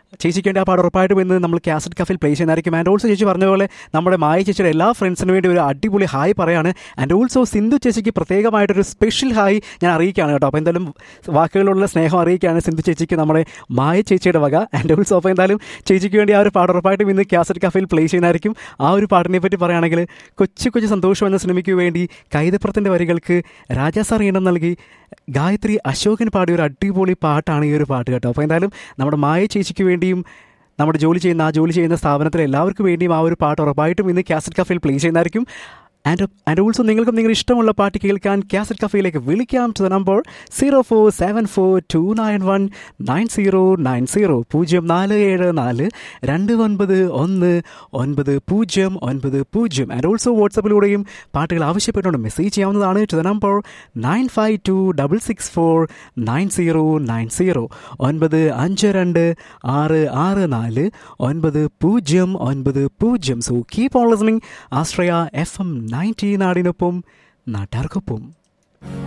ചേച്ചിക്ക് വേണ്ടി ആ പാട്ട് ഉറപ്പായിട്ടും ഇന്ന് നമ്മൾ കാസറ്റ് കഫിൽ പ്ലേ ചെയ്യുന്നതായിരിക്കും ആൻഡ് ഓൾസോ ചേച്ചി പറഞ്ഞ പോലെ നമ്മുടെ മായ ചേച്ചിയുടെ എല്ലാ ഫ്രണ്ട്സിനും വേണ്ടി ഒരു അടിപൊളി ഹായ് പറയാണ് ആൻഡ് ഓൾസോ സിന്ധു ചേച്ചിക്ക് പ്രത്യേകമായിട്ടൊരു സ്പെഷ്യൽ ഹായ് ഞാൻ അറിയിക്കുകയാണ് കേട്ടോ അപ്പോൾ എന്തായാലും വാക്കുകളുള്ള സ്നേഹം അറിയിക്കുകയാണ് സിന്ധു ചേച്ചിക്ക് നമ്മുടെ മായ ചേച്ചിയുടെ വക ആൻഡ് ഓൾസോ അപ്പോൾ എന്തായാലും ചേച്ചിക്ക് വേണ്ടി ആ ഒരു പാട്ട് ഉറപ്പായിട്ടും ഇന്ന് കാസറ്റ് കഫയിൽ പ്ലേ ചെയ്യുന്നതായിരിക്കും ആ ഒരു പാട്ടിനെ പറ്റി പറയുകയാണെങ്കിൽ കൊച്ചു കൊച്ചു സന്തോഷം എന്ന സിനിമയ്ക്ക് വേണ്ടി കൈതപ്പുറത്തിൻ്റെ വരികൾക്ക് രാജാ സാർ ഈണം നൽകി ഗായത്രി അശോകൻ പാടിയ ഒരു അടിപൊളി പാട്ടാണ് ഈ ഒരു പാട്ട് കേട്ടോ അപ്പോൾ എന്തായാലും നമ്മുടെ മായ ചേച്ചിക്ക് വേണ്ടിയും നമ്മുടെ ജോലി ചെയ്യുന്ന ആ ജോലി ചെയ്യുന്ന സ്ഥാപനത്തിലെ എല്ലാവർക്കും വേണ്ടിയും ആ ഒരു പാട്ട് ഉറപ്പായിട്ടും ഇന്ന് കാസറ്റ് കഫയിൽ പ്ലേ ചെയ്യുന്നതായിരിക്കും ആൻഡ് ആൻഡ് ഓൾസോ നിങ്ങൾക്കും നിങ്ങളുടെ ഇഷ്ടമുള്ള പാട്ട് കേൾക്കാൻ കാസറ്റ് കഫയിലേക്ക് വിളിക്കാം to the number zero four seven four two nine one nine zero nine zero പൂജ്യം നാല് ഏഴ് നാല് രണ്ട് ഒൻപത് ഒന്ന് ഒൻപത് പൂജ്യം ഒൻപത് പൂജ്യം ആൻഡ് ഓൾസോ വാട്സപ്പിലൂടെയും പാട്ടുകൾ ആവശ്യപ്പെട്ടുകൊണ്ട് മെസ്സേജ് ചെയ്യാവുന്നതാണ് to the number nine five two double six four nine zero nine zero ഒൻപത് അഞ്ച് രണ്ട് ആറ് ആറ് നാല് ഒൻപത് പൂജ്യം ഒൻപത് പൂജ്യം so keep on listening Ashraya F M ninety നാടിനൊപ്പം നാട്ടാർക്കൊപ്പം